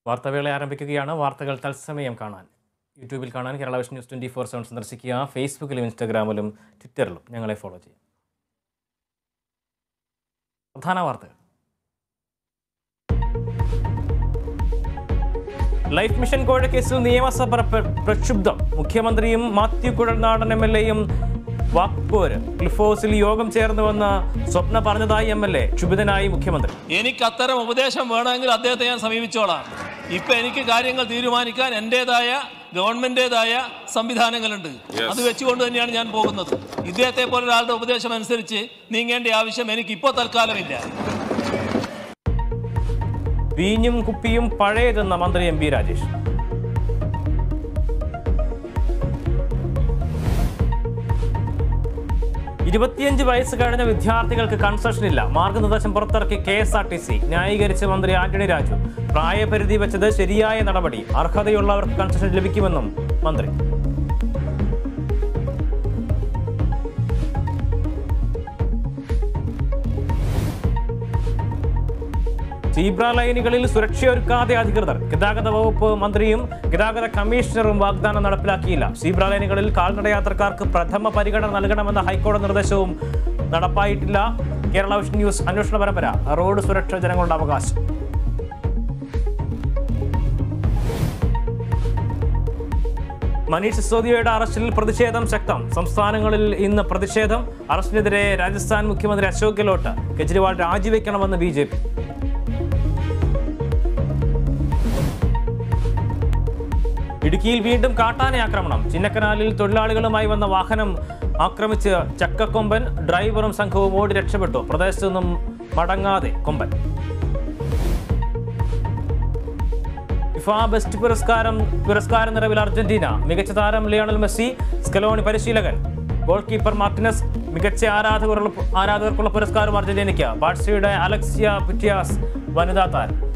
വാർത്തവേള ആരംഭിക്കുകയാണ് വാർത്തകൾ തത്സമയം കാണാൻ യൂട്യൂബിൽ കാണാൻ Kerala vision news twenty four seven സന്ദർശിക്കുക ഫേസ്ബുക്കിലും ഇൻസ്റ്റാഗ്രാമിലും ട്വിറ്ററിലും ഞങ്ങളെ ഫോളോ ചെയ്യും പ്രധാന വാർത്തകൾ ലൈഫ് മിഷൻ കോഴക്കേസിൽ നിയമസഭ പ്ര- പ്രക്ഷുബ്ധം മുഖ്യമന്ത്രിയും മാത്യു കുഴൽനാടൻ എം എൽ എയും വാക്പോര് ക്ലിഫോസിൽ യോഗം ചേർന്നുവെന്ന് സ്വപ്ന പറഞ്ഞതായി എം എൽ എ ക്ഷുഭിതനായി മുഖ്യമന്ത്രി എനിക്ക് അത്തരം ഉപദേശം വേണമെങ്കിൽ അദ്ദേഹത്തെ ഞാൻ സമീപിച്ചോളാം ഇപ്പൊ എനിക്ക് കാര്യങ്ങൾ തീരുമാനിക്കാൻ എൻ്റെതായ ഗവൺമെന്റേതായ സംവിധാനങ്ങളുണ്ട് അത് വെച്ചുകൊണ്ട് തന്നെയാണ് ഞാൻ പോകുന്നത് ഇദ്ദേഹത്തെ പോലെ ഒരാളുടെ ഉപദേശം അനുസരിച്ച് നീങ്ങേണ്ട ആവശ്യം എനിക്ക് ഇപ്പോൾ തൽക്കാലമില്ല വീഞ്ഞും കുപ്പിയും പഴയതെന്ന മന്ത്രി എം പി രാജേഷ് ഇരുപത്തിയഞ്ച് വയസ്സ് കഴിഞ്ഞ വിദ്യാർത്ഥികൾക്ക് കൺസെഷൻ ഇല്ല മാർഗനിർദ്ദേശം പുറത്തിറക്കി K S R T C ന്യായീകരിച്ച് മന്ത്രി ആന്റണി രാജു പ്രായപരിധി വെച്ചത് ശരിയായ നടപടി അർഹതയുള്ളവർക്ക് കൺസെഷൻ ലഭിക്കുമെന്നും മന്ത്രി സീബ്ര ലൈനുകളിൽ സുരക്ഷയൊരുക്കാതെ അധികൃതർ ഗതാഗത വകുപ്പ് മന്ത്രിയും ഗതാഗത കമ്മീഷണറും വാഗ്ദാനം നടപ്പിലാക്കിയില്ല സീബ്ര ലൈനുകളിൽ കാൽനട യാത്രക്കാർക്ക് പ്രഥമ പരിഗണന നൽകണമെന്ന ഹൈക്കോടതി നിർദ്ദേശവും നടപ്പായിട്ടില്ല കേരള വിഷൻ ന്യൂസ് അന്വേഷണ പരമ്പര റോഡ് സുരക്ഷ ജനങ്ങളുടെ അവകാശം മനീഷ് സിസോദിയയുടെ അറസ്റ്റിൽ പ്രതിഷേധം ശക്തം സംസ്ഥാനങ്ങളിൽ ഇന്ന് പ്രതിഷേധം അറസ്റ്റിനെതിരെ രാജസ്ഥാൻ മുഖ്യമന്ത്രി അശോക് ഗെഹ്ലോട്ട് കെജ്രിവാൾ രാജിവെക്കണമെന്ന് ബി ജെ പി ഇടുക്കിയിൽ വീണ്ടും കാട്ടാന ആക്രമണം ചിന്നക്കനാലിൽ തൊഴിലാളികളുമായി വന്ന വാഹനം ആക്രമിച്ച് ചക്കക്കൊമ്പൻ ഡ്രൈവറും സംഘവും ഓടി രക്ഷപ്പെട്ടു പ്രദേശത്തു നിന്നും മടങ്ങാതെ കൊമ്പൻ ഫിഫ ബെസ്റ്റ് പുരസ്കാരം പുരസ്കാര നിറവിൽ അർജന്റീന മികച്ച താരം ലിയോണൽ മെസ്സി സ്കലോണി പരിശീലകൻ ഗോൾ കീപ്പർ മാർട്ടിനസ് മികച്ച ആരാധകരുള്ള ആരാധകർക്കുള്ള പുരസ്കാരം അർജന്റീനയ്ക്ക് ബാഴ്സയുടെ അലക്സിയ പുറ്റിയാസ് വനിതാ താരം